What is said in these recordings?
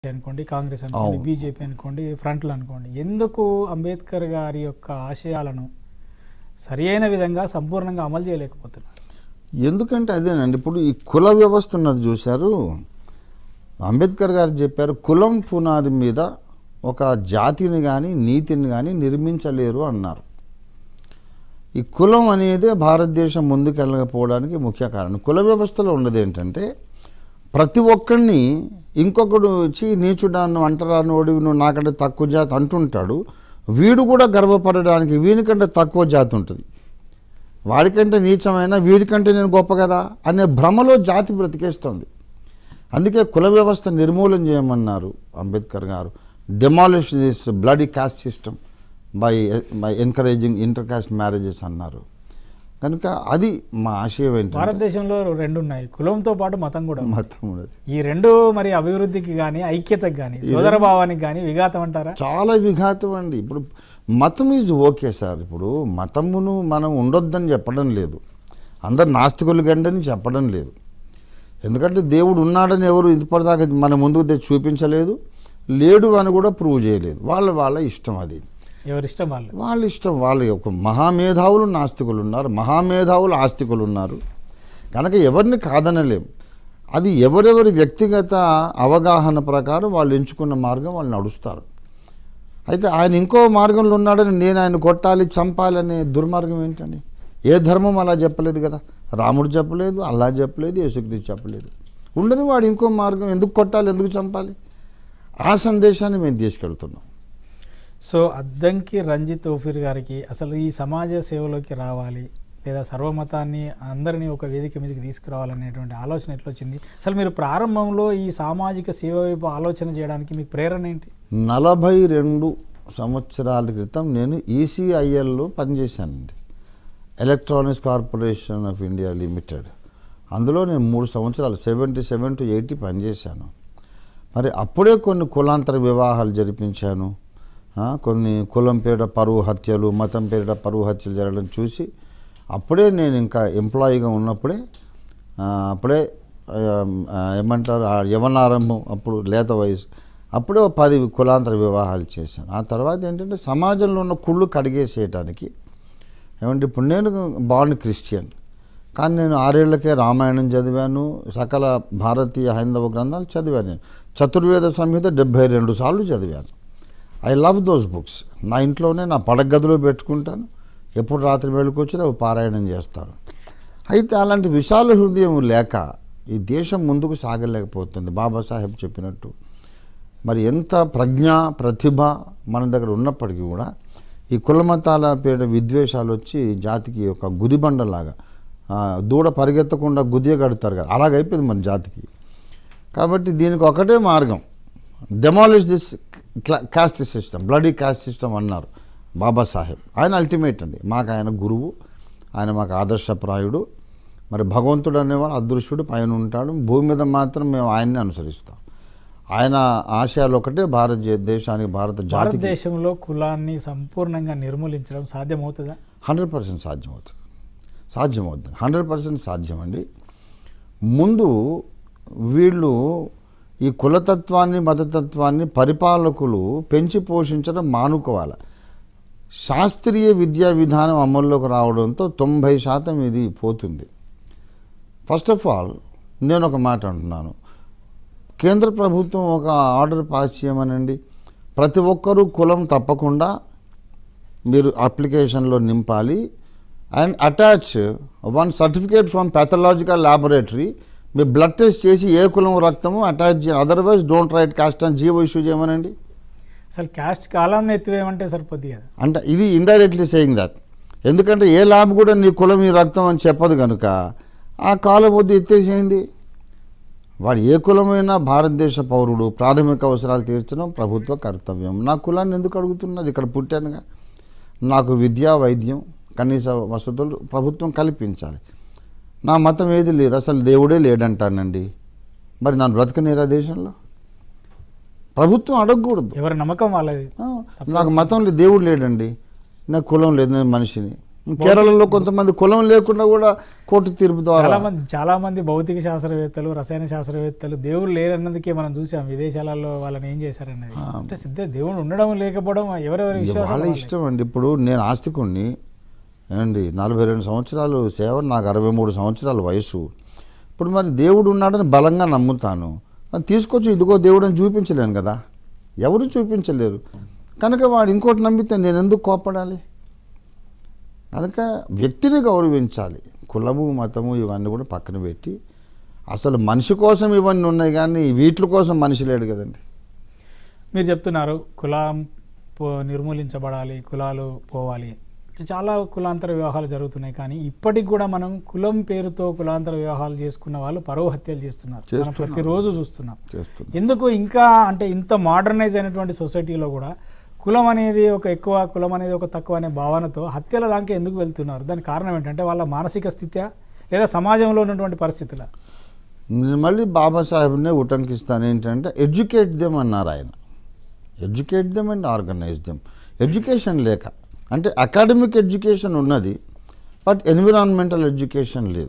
అనుకోండి కాంగ్రెస్ అనుకోండి అవును. బీజేపీ అనుకోండి ఫ్రంట్లు అనుకోండి ఎందుకు అంబేద్కర్ గారి యొక్క ఆశయాలను సరి అయిన విధంగా సంపూర్ణంగా అమలు చేయలేకపోతున్నారు ఎందుకంటే అదేనండి ఇప్పుడు ఈ కుల వ్యవస్థ ఉన్నది చూశారు అంబేద్కర్ గారు చెప్పారు కులం పునాది మీద ఒక జాతిని కానీ నీతిని కానీ నిర్మించలేరు అన్నారు ఈ కులం అనేదే భారతదేశం ముందుకెళ్ళకపోవడానికి ముఖ్య కారణం కుల వ్యవస్థలో ఉన్నది ఏంటంటే ప్రతి ఒక్కరిని ఇంకొకడు వచ్చి నీచుడాన్ని అంటరానోడి నువ్వు నాకంటే తక్కువ జాతి అంటుంటాడు వీడు కూడా గర్వపడడానికి వీనికంటే తక్కువ జాతి ఉంటుంది వాడికంటే నీచమైన వీడికంటే నేను గొప్ప కదా అనే భ్రమలో జాతి బ్రతికేస్తుంది అందుకే కుల వ్యవస్థ నిర్మూలన చేయమన్నారు అంబేద్కర్ గారు demolish this bloody caste system by by encouraging inter caste marriages అన్నారు కనుక అది మా ఆశయం ఏంటంటే భారతదేశంలో రెండు ఉన్నాయి కులంతో పాటు మతం కూడా ఉంది. మొత్తం ఉన్నది ఈ రెండు మరి అభివృద్ధికి కానీ ఐక్యతకు కానీ సోదర భావానికి కానీ విఘాతం అంటారా చాలా విఘాతం అండి ఇప్పుడు మతం ఈజ్ ఓకే సార్ ఇప్పుడు మతమును మనం ఉండొద్దని చెప్పడం లేదు అందరు నాస్తికులు గండని చెప్పడం లేదు ఎందుకంటే దేవుడు ఉన్నాడని ఎవరు ఇప్పటిదాకా మన ముందుకు తెచ్చి చూపించలేదు లేడు అని కూడా ప్రూవ్ చేయలేదు వాళ్ళ వాళ్ళ ఇష్టం అది ఎవరిష్టం వాళ్ళు వాళ్ళ ఇష్టం వాళ్ళ యొక్క మహామేధావులు నాస్తికులు ఉన్నారు మహామేధావులు ఆస్తికులు ఉన్నారు కనుక ఎవరిని కాదనలేం అది ఎవరెవరి వ్యక్తిగత అవగాహన ప్రకారం వాళ్ళు ఎంచుకున్న మార్గం వాళ్ళు నడుస్తారు అయితే ఆయన ఇంకో మార్గంలో ఉన్నాడని నేను ఆయన కొట్టాలి చంపాలి అనే దుర్మార్గం ఏంటండి ఏ ధర్మం అలా చెప్పలేదు కదా రాముడు చెప్పలేదు అల్లా చెప్పలేదు యేసుక్రీస్తు చెప్పలేదు ఉండని వాడు ఇంకో మార్గం ఎందుకు కొట్టాలి ఎందుకు చంపాలి ఆ సందేశాన్ని మేము తీసుకెళ్తున్నాం సో అద్దంకి రంజిత్ ఓఫీర్ గారికి అసలు ఈ సమాజ సేవలోకి రావాలి లేదా సర్వమతాన్ని అందరినీ ఒక వేదిక మీదకి తీసుకురావాలనేటువంటి ఆలోచన ఎట్లా వచ్చింది అసలు మీరు ప్రారంభంలో ఈ సామాజిక సేవ వైపు ఆలోచన చేయడానికి మీకు ప్రేరణ ఏంటి నలభై రెండు సంవత్సరాల క్రితం నేను ఈసీఐఎల్లో పనిచేశానండి electronics corporation of India limited అందులో నేను మూడు సంవత్సరాలు సెవెంటీ సెవెన్ టు ఎయిటీ పనిచేశాను మరి అప్పుడే కొన్ని కులాంతర వివాహాలు జరిపించాను ఆ, కొన్ని కులం పేరిట పరువు హత్యలు మతం పేరిట పరువు హత్యలు జరగడం చూసి అప్పుడే నేను ఇంకా ఎంప్లాయీగా ఉన్నప్పుడే ఆ, అప్పుడే ఆ, ఆ, ఏమంటారు ఆ యవనారంభం అప్పుడు లేత వయసు అప్పుడే ఓ పది కులాంతర వివాహాలు చేశాను ఆ తర్వాత ఏంటంటే సమాజంలో ఉన్న కుళ్ళు కడిగేసేయటానికి ఏమంటే ఇప్పుడు నేను బాండ్ క్రిస్టియన్ కానీ నేను ఆరేళ్లకే రామాయణం చదివాను సకల భారతీయ హైందవ గ్రంథాలు చదివాను నేను చతుర్వేద సంహిత డెబ్భై రెండు సార్లు చదివాను ఐ లవ్ దోస్ బుక్స్ నా ఇంట్లోనే నా పడక గదిలో పెట్టుకుంటాను ఎప్పుడు రాత్రి వెళ్ళుకొచ్చినా అవి పారాయణం చేస్తాను అయితే అలాంటి విశాల హృదయం లేక ఈ దేశం ముందుకు సాగలేకపోతుంది బాబాసాహెబ్ చెప్పినట్టు మరి ఎంత ప్రజ్ఞ ప్రతిభ మన దగ్గర ఉన్నప్పటికీ కూడా ఈ కులమతాల పేట విద్వేషాలు వచ్చి జాతికి ఒక గుదిబండలాగా ఆ, దూడ పరిగెత్తకుండా గుదియ కడతారు కదా అలాగైపోయింది మన జాతికి కాబట్టి దీనికి ఒకటే మార్గం demolish this caste system bloody caste system అన్నారు బాబాసాహెబ్ ఆయన అల్టిమేట్ అండి మాకు ఆయన గురువు ఆయన మాకు ఆదర్శప్రాయుడు మరి భగవంతుడు అనేవాడు అదృశ్యుడు పైన ఉంటాడు భూమి మీద మాత్రం మేము ఆయన్ని అనుసరిస్తాం ఆయన ఆశయాలు ఒకటే భారత దేశానికి భారత జాతికి భారతదేశంలో కులాన్ని సంపూర్ణంగా నిర్మూలించడం సాధ్యమవుతుందా హండ్రెడ్ పర్సెంట్ సాధ్యమవుతుంది సాధ్యమవుతుంది హండ్రెడ్ పర్సెంట్ సాధ్యమండి ముందు వీళ్ళు ఈ కులతత్వాన్ని మతతత్వాన్ని పరిపాలకులు పెంచి పోషించడం మానుకోవాలి శాస్త్రీయ విద్యా విధానం అమల్లోకి రావడంతో తొంభై శాతం ఇది పోతుంది ఫస్ట్ ఆఫ్ ఆల్ నేను ఒక మాట అంటున్నాను కేంద్ర ప్రభుత్వం ఒక ఆర్డర్ పాస్ చేయమనండి ప్రతి ఒక్కరూ కులం తప్పకుండా మీరు అప్లికేషన్లో నింపాలి and attach one certificate from pathological laboratory మీరు బ్లడ్ టెస్ట్ చేసి ఏ కులం రక్తము అటాచ్ చేయాలి అదర్వైజ్ డోంట్ రైట్ కాస్ట్ అని జీవో ఇష్యూ చేయమనండి అసలు క్యాస్ట్ కాలం ఎత్తివేయమంటే సరిపోద్ది కదా అంటే ఇది ఇండైరెక్ట్లీ సేయింగ్ దట్ ఎందుకంటే ఏ ల్యాబ్ కూడా నీ కులం ఈ రక్తం అని చెప్పదు కనుక ఆ కాలం వద్దు ఎత్తేసేయండి వాడు ఏ కులమైనా భారతదేశ పౌరుడు ప్రాథమిక అవసరాలు తీర్చడం ప్రభుత్వ కర్తవ్యం నా కులాన్ని ఎందుకు అడుగుతున్నది ఇక్కడ పుట్టానుగా నాకు విద్య వైద్యం కనీస వసతులు ప్రభుత్వం కల్పించాలి నా మతం ఏది లేదు అసలు దేవుడే లేడంటానండి మరి నన్ను బ్రతకనేరా దేశంలో ప్రభుత్వం అడగకూడదు ఎవరి నమ్మకం వాళ్ళది ఆ, నాకు మతం లేదు దేవుడు లేడండి నాకు కులం లేదు నేను మనిషిని కేరళలో కొంతమంది కులం లేకుండా కూడా కోర్టు తీర్పు ద్వారా చాలా మంది చాలా మంది భౌతిక శాస్త్రవేత్తలు రసాయన శాస్త్రవేత్తలు దేవుడు లేరన్నదికే మనం చూసాం విదేశాలలో వాళ్ళని ఏం చేశారన్నది అంటే సిద్ధ దేవుడు ఉండడం లేకపోవడం ఎవరెవరి ఇక విశ్వాసం వాళ్ళ ఇష్టం అండి ఇప్పుడు నేను ఆస్తికుణ్ణి ఏమండి నలభై రెండు సంవత్సరాలు సేవ నాకు అరవై మూడు సంవత్సరాల వయసు ఇప్పుడు మరి దేవుడు ఉన్నాడని బలంగా నమ్ముతాను అది తీసుకొచ్చి ఇదిగో దేవుడు అని చూపించలేను కదా ఎవరు చూపించలేరు కనుక వాడు ఇంకోటి నమ్మితే నేను ఎందుకు కోపడాలి కనుక వ్యక్తిని గౌరవించాలి కులము మతము ఇవన్నీ కూడా పక్కన పెట్టి అసలు మనిషి కోసం ఇవన్నీ ఉన్నాయి కానీ వీటి కోసం మనిషి లేడు కదండి మీరు చెప్తున్నారు కులం పో- నిర్మూలించబడాలి కులాలు పోవాలి చాలా కులాంతర వివాహాలు జరుగుతున్నాయి కానీ ఇప్పటికి కూడా మనం కులం పేరుతో కులాంతర వివాహాలు చేసుకున్న వాళ్ళు పరువు హత్యలు చేస్తున్నారు మనం చేస్తున్నారు. ప్రతిరోజు చూస్తున్నాం చేస్తుంది ఎందుకు ఇంకా అంటే ఇంత మోడర్నైజ్ అయినటువంటి సొసైటీలో కూడా కులం అనేది ఒక ఎక్కువ కులం అనేది ఒక తక్కువ అనే భావనతో హత్యల దాకా ఎందుకు వెళ్తున్నారు దానికి కారణం ఏంటంటే వాళ్ళ మానసిక స్థితి లేదా సమాజంలో ఉన్నటువంటి పరిస్థితుల నేను మళ్ళీ బాబాసాహెబ్నే ఉటంకిస్తాను ఏంటంటే ఎడ్యుకేట్ దెమ్ అన్నారు ఆయన educate them and organise them education లేక అంటే అకాడమిక్ ఎడ్యుకేషన్ ఉన్నది బట్ ఎన్విరాన్మెంటల్ ఎడ్యుకేషన్ లేదు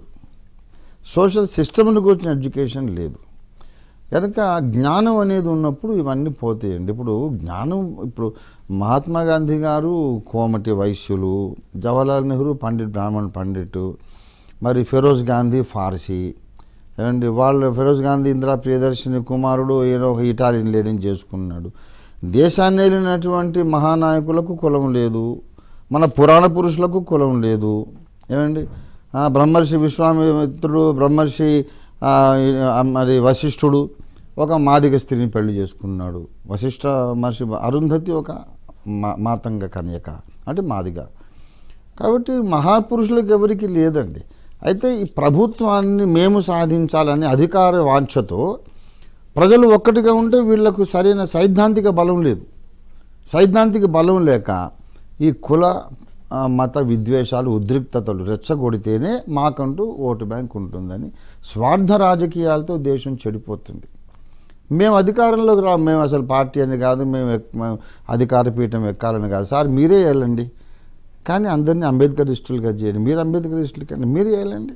సోషల్ సిస్టమ్ని గురించిన ఎడ్యుకేషన్ లేదు కనుక జ్ఞానం అనేది ఉన్నప్పుడు ఇవన్నీ పోతాయండి ఇప్పుడు జ్ఞానం ఇప్పుడు మహాత్మా గాంధీ గారు కోమటి వైశ్యులు జవహర్లాల్ నెహ్రూ పండిట్ బ్రాహ్మణ్ పండిట్ మరి ఫిరోజ్ గాంధీ ఫార్సీ ఏమండి వాళ్ళు ఫిరోజ్ గాంధీ ఇందిరా ప్రియదర్శిని కుమారుడు ఏదో ఒక ఇటాలియన్ లేడీని చేసుకున్నాడు దేశాన్ని వెళ్ళినటువంటి మహానాయకులకు కులం లేదు మన పురాణ పురుషులకు కులం లేదు ఏమండి ఆ, బ్రహ్మర్షి విశ్వామిత్రుడు బ్రహ్మర్షి ఆ, ఆ, మరి వశిష్ఠుడు ఒక మాదిగ స్త్రీని పెళ్లి చేసుకున్నాడు వశిష్ఠ మహర్షి అరుంధతి ఒక మా మాతంగ కన్యక అంటే మాదిగ కాబట్టి మహాపురుషులకు ఎవరికి లేదండి అయితే ఈ ప్రభుత్వాన్ని మేము సాధించాలనే అధికార వాంఛతో ప్రజలు ఒక్కటిగా ఉంటే వీళ్లకు సరైన సైద్ధాంతిక బలం లేదు సైద్ధాంతిక బలం లేక ఈ కుల ఆ, మత విద్వేషాలు ఉద్రిక్తతలు రెచ్చగొడితేనే మాకంటూ ఓటు బ్యాంక్ ఉంటుందని స్వార్థ రాజకీయాలతో దేశం చెడిపోతుంది మేము అధికారంలోకి రా మేము అసలు పార్టీ అని కాదు మేము ఎక్- మేము అధికార పీఠం ఎక్కాలని కాదు సార్ మీరే వెళ్ళండి కానీ అందరినీ అంబేద్కరిస్టులుగా చేయండి మీరు అంబేద్కరిస్టులు కానీ మీరే వెళ్ళండి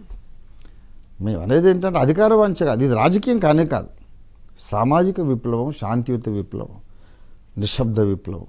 మేము అనేది ఏంటంటే అధికార వంచ కాదు ఇది రాజకీయం కానే కాదు సామాజిక విప్లవం శాంతియుత విప్లవం నిశ్శబ్ద విప్లవం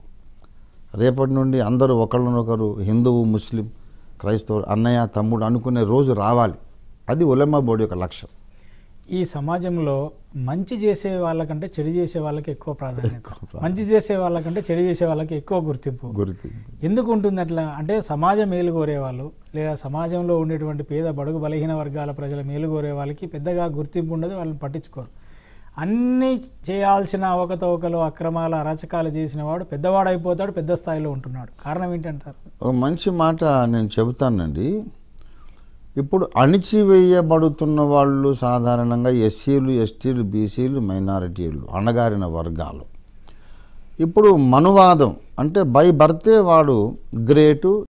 రేపటి నుండి అందరూ ఒకళ్ళనొకరు హిందువు ముస్లిం క్రైస్తవుడు అన్నయ్య తమ్ముడు అనుకునే రోజు రావాలి అది ఉలమా బోర్డు యొక్క లక్ష్యం ఈ సమాజంలో మంచి చేసే వాళ్ళకంటే చెడు చేసే వాళ్ళకి ఎక్కువ ప్రాధాన్యత మంచి చేసే వాళ్ళకంటే చెడు చేసే వాళ్ళకి ఎక్కువ గుర్తింపు గురికి ఎందుకు ఉంటుంది అట్లా అంటే సమాజం మేలు కోరే వాళ్ళు లేదా సమాజంలో ఉండేటువంటి పేద బడుగు బలహీన వర్గాల ప్రజల మేలు కోరే వాళ్ళకి పెద్దగా గుర్తింపు ఉండదు వాళ్ళని పట్టించుకోరు అన్నీ చేయాల్సిన అవకతవకలు అక్రమాలు అరాచకాలు చేసిన వాడు పెద్దవాడు అయిపోతాడు పెద్ద స్థాయిలో ఉంటున్నాడు కారణం ఏంటంటారు ఒక మంచి మాట నేను చెబుతానండి ఇప్పుడు అణిచివేయబడుతున్న వాళ్ళు సాధారణంగా ఎస్సీలు ఎస్టీలు బీసీలు మైనారిటీలు అణగారిన వర్గాలు ఇప్పుడు మనువాదం అంటే బై బర్తే వాడు గ్రేటు